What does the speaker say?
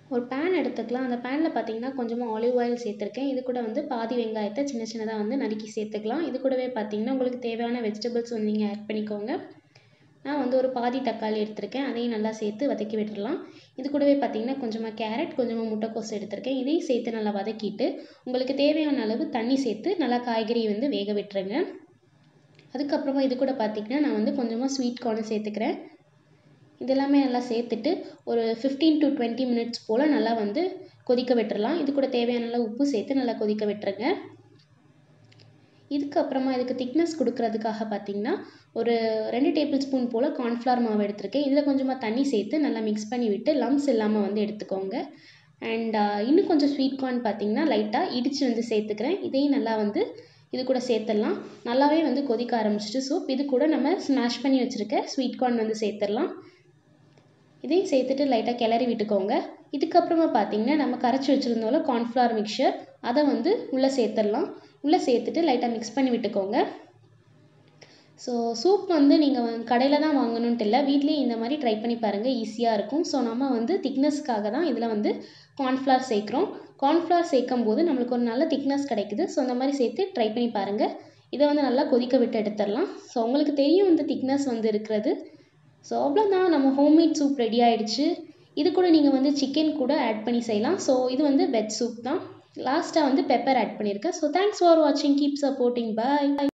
ஒரு பேன் எடுத்துக்கலாம் அந்த பேனில் பார்த்தீங்கன்னா கொஞ்சமாக ஆலிவ் ஆயில் சேர்த்துருக்கேன் இது கூட வந்து பாதி வெங்காயத்தை சின்ன சின்னதாக வந்து நறுக்கி சேர்த்துக்கலாம் இது கூடவே பார்த்தீங்கன்னா உங்களுக்கு தேவையான வெஜிடபிள்ஸ் வந்து நீங்கள் ஆட் பண்ணிக்கோங்க நான் வந்து ஒரு பாதி தக்காளி எடுத்திருக்கேன் அதையும் நல்லா சேர்த்து வதக்கி விட்டுடலாம் இது கூடவே பார்த்தீங்கன்னா கொஞ்சமாக கேரட் கொஞ்சமாக முட்டைக்கோஸ் எடுத்திருக்கேன் இதையும் சேர்த்து நல்லா வதக்கிட்டு உங்களுக்கு தேவையான அளவு தண்ணி சேர்த்து நல்லா காய்கறி வந்து வேக விட்டுருங்க அதுக்கப்புறமா இது கூட பார்த்தீங்கன்னா நான் வந்து கொஞ்சமாக ஸ்வீட் கார்ன் சேர்த்துக்கிறேன் இதெல்லாமே நல்லா சேர்த்துட்டு ஒரு ஃபிஃப்டீன் டு டுவெண்ட்டி மினிட்ஸ் போல் நல்லா வந்து கொதிக்க விட்டுறலாம் இது கூட தேவையான நல்லா உப்பு சேர்த்து நல்லா கொதிக்க விட்டுருங்க இதுக்கப்புறமா இதுக்கு திக்னஸ் கொடுக்கறதுக்காக பார்த்தீங்கன்னா ஒரு ரெண்டு டேபிள் ஸ்பூன் போல் கார்ன்ஃப்ளவர் மாவு எடுத்திருக்கேன் இதில் கொஞ்சமாக தண்ணி சேர்த்து நல்லா மிக்ஸ் பண்ணி விட்டு லம்ஸ் இல்லாமல் வந்து எடுத்துக்கோங்க அண்ட் இன்னும் கொஞ்சம் ஸ்வீட் கார்ன் பார்த்தீங்கன்னா லைட்டாக இடித்து வந்து சேர்த்துக்கிறேன் இதையும் நல்லா வந்து இது கூட சேர்த்துடலாம் நல்லாவே வந்து கொதிக்க ஆரம்பிச்சிட்டு சூப் இது கூட நம்ம ஸ்மாஷ் பண்ணி வச்சுருக்க ஸ்வீட் கார்ன் வந்து சேர்த்துடலாம் இதையும் சேர்த்துட்டு லைட்டாக கிளறி விட்டுக்கோங்க இதுக்கப்புறமா பார்த்தீங்கன்னா நம்ம கரைச்சி வச்சுருந்தோம்ல கார்ன்ஃப்ளவர் மிக்சர் அதை வந்து உள்ளே சேர்த்துடலாம் உள்ளே சேர்த்துட்டு லைட்டாக மிக்ஸ் பண்ணி விட்டுக்கோங்க ஸோ சூப் வந்து நீங்கள் கடையில் தான் வாங்கணுன்ட்டு இல்லை வீட்லேயே இந்த மாதிரி ட்ரை பண்ணி பாருங்கள் ஈஸியாக இருக்கும் ஸோ நம்ம வந்து திக்னஸ்க்காக தான் இதில் வந்து கார்ன்ஃப்ளவர் சேர்க்குறோம் கார்ன்ஃப்ளவர் சேர்க்கும் போது நம்மளுக்கு ஒரு நல்ல திக்னஸ் கிடைக்குது ஸோ அந்த மாதிரி சேர்த்து ட்ரை பண்ணி பாருங்கள் இதை வந்து நல்லா கொதிக்க விட்டு எடுத்துடலாம் ஸோ உங்களுக்கு தெரியும் இந்த திக்னஸ் வந்து இருக்கிறது ஸோ அவ்வளோதான் நம்ம ஹோம்மேட் சூப் ரெடி ஆகிடுச்சு இது கூட நீங்கள் வந்து சிக்கன் கூட ஆட் பண்ணி செய்யலாம் ஸோ இது வந்து வெஜ் சூப் தான் லாஸ்ட்டாக வந்து பெப்பர் ஆட் பண்ணியிருக்கேன் ஸோ தேங்க்ஸ் ஃபார் வாட்சிங் கீப் சப்போர்ட்டிங் பாய்